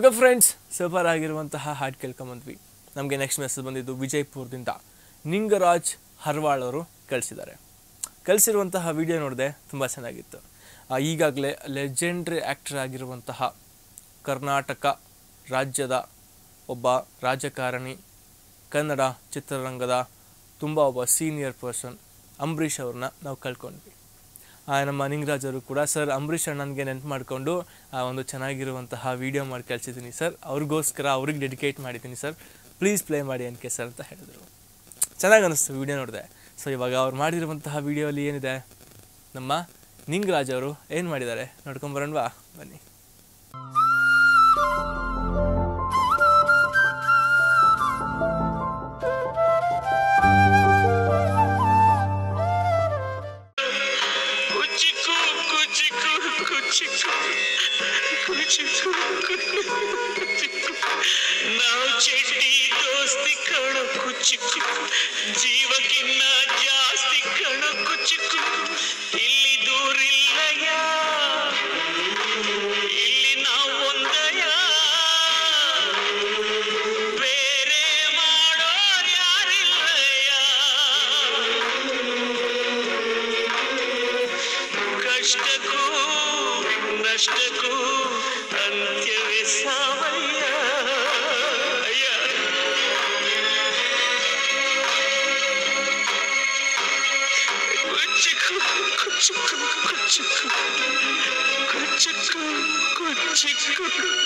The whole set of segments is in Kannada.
ಹಲೋ ಫ್ರೆಂಡ್ಸ್ ಸೂಪರ್ ಆಗಿರುವಂತಹ ಹಾಡು ಕೇಳ್ಕೊಂಬಂದ್ವಿ ನಮಗೆ ನೆಕ್ಸ್ಟ್ ಮೆಸೇಜ್ ಬಂದಿದ್ದು ವಿಜಯಪುರದಿಂದ ನಿಂಗರಾಜ್ ಹರ್ವಾಳ್ ಅವರು ಕಳಿಸಿದ್ದಾರೆ ಕಳಿಸಿರುವಂತಹ ವಿಡಿಯೋ ನೋಡಿದೆ ತುಂಬ ಚೆನ್ನಾಗಿತ್ತು ಈಗಾಗಲೇ ಲೆಜೆಂಡ್ರಿ ಆ್ಯಕ್ಟರ್ ಆಗಿರುವಂತಹ ಕರ್ನಾಟಕ ರಾಜ್ಯದ ಒಬ್ಬ ರಾಜಕಾರಣಿ ಕನ್ನಡ ಚಿತ್ರರಂಗದ ತುಂಬ ಒಬ್ಬ ಸೀನಿಯರ್ ಪರ್ಸನ್ ಅಂಬರೀಷ್ ಅವ್ರನ್ನ ನಾವು ಕಳ್ಕೊಂಡ್ವಿ ಆ, ನಮ್ಮ ನಿಂಗರಾಜ್ ಅವರು ಕೂಡ ಸರ್ ಅಂಬರೀಷ್ ಅಣ್ಣನಿಗೆ ನೆನ್ಪು ಮಾಡಿಕೊಂಡು ಆ ಒಂದು ಚೆನ್ನಾಗಿರುವಂತಹ ವಿಡಿಯೋ ಮಾಡಿ ಕಳಿಸಿದ್ದೀನಿ ಸರ್ ಅವ್ರಿಗೋಸ್ಕರ ಅವ್ರಿಗೆ ಡೆಡಿಕೇಟ್ ಮಾಡಿದ್ದೀನಿ ಸರ್ ಪ್ಲೀಸ್ ಪ್ಲೇ ಮಾಡಿ ಅನ್ಕೆ ಸರ್ ಅಂತ ಹೇಳಿದರು ಚೆನ್ನಾಗಿ ಅನ್ನಿಸ್ತು ವಿಡಿಯೋ ನೋಡಿದೆ ಸೊ ಇವಾಗ ಅವ್ರು ಮಾಡಿರುವಂತಹ ವಿಡಿಯೋಲಿ ಏನಿದೆ ನಮ್ಮ ನಿಂಗರಾಜ್ ಅವರು ಏನು ಮಾಡಿದ್ದಾರೆ ನೋಡ್ಕೊಂಬರೋಣವಾ ಬನ್ನಿ ಕುಚಿಕು ಕುಚಿಕು ಕುಚಿಕು ಕುಚಿಕು ಕುಚಿಕು ನಾವು ಚೆಡ್ಡಿ ದೋಸ್ತಿ ಕಣ ಕುಚಿಕು ಜೀವಕ್ಕಿನ್ನ ಜಾಸ್ತಿ ಕಣ ಕುಚಿಕು ಇಲ್ಲಿ ದೂರಿಲ್ಲಯ್ಯ ಇಲ್ಲಿ ನಾವು ಒಂದಯ ಬೇರೆ ಮಾಡೋರ್ ಯಾರಿಲ್ಲಯ್ಯ ಕಷ್ಟಕ್ಕೂ ನಷ್ಟಕ್ಕೂ ಅಂತ್ಯವೇ ಸಾವಯ್ಯ ಅಯ್ಯ. ಕುಚ್ಚುಕು, ಕುಚ್ಚುಕು, ಕುಚ್ಚುಕು, ಕುಚ್ಚುಕು, ಕುಚ್ಚುಕು,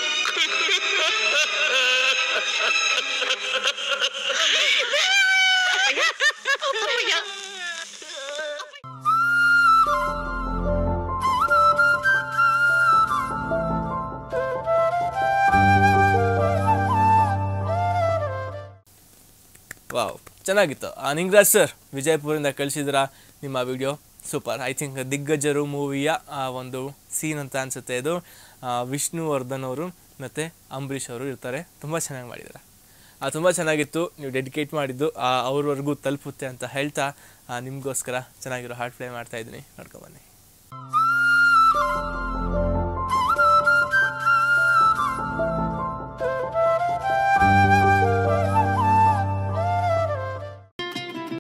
ವಾವ್ ಚೆನ್ನಾಗಿತ್ತು ಆ ನಿಂಗರಾಜ್ ಸರ್ ವಿಜಯಪುರದಿಂದ ಕಳಿಸಿದ್ರ ನಿಮ್ಮ video super I think Diggajaru ಮೂವಿಯ ಆ ಒಂದು ಸೀನ್ ಅಂತ ಅನಿಸುತ್ತೆ ಇದು ಆ, ವಿಷ್ಣುವರ್ಧನ್ ಅವರು ಮತ್ತು ಅಂಬರೀಷ್ ಅವರು ಇರ್ತಾರೆ ತುಂಬ ಚೆನ್ನಾಗಿ ಮಾಡಿದ್ದಾರೆ ಆ, ತುಂಬ ಚೆನ್ನಾಗಿತ್ತು ನೀವು ಡೆಡಿಕೇಟ್ ಮಾಡಿದ್ದು ಆ, ಅವ್ರವರೆಗೂ ತಲುಪುತ್ತೆ ಅಂತ ಹೇಳ್ತಾ ಆ, ನಿಮಗೋಸ್ಕರ ಚೆನ್ನಾಗಿರೋ ಹಾರ್ಟ್ ಪ್ಲೇ ಮಾಡ್ತಾ ಇದ್ದೀನಿ ನೋಡ್ಕೊಬನ್ನಿ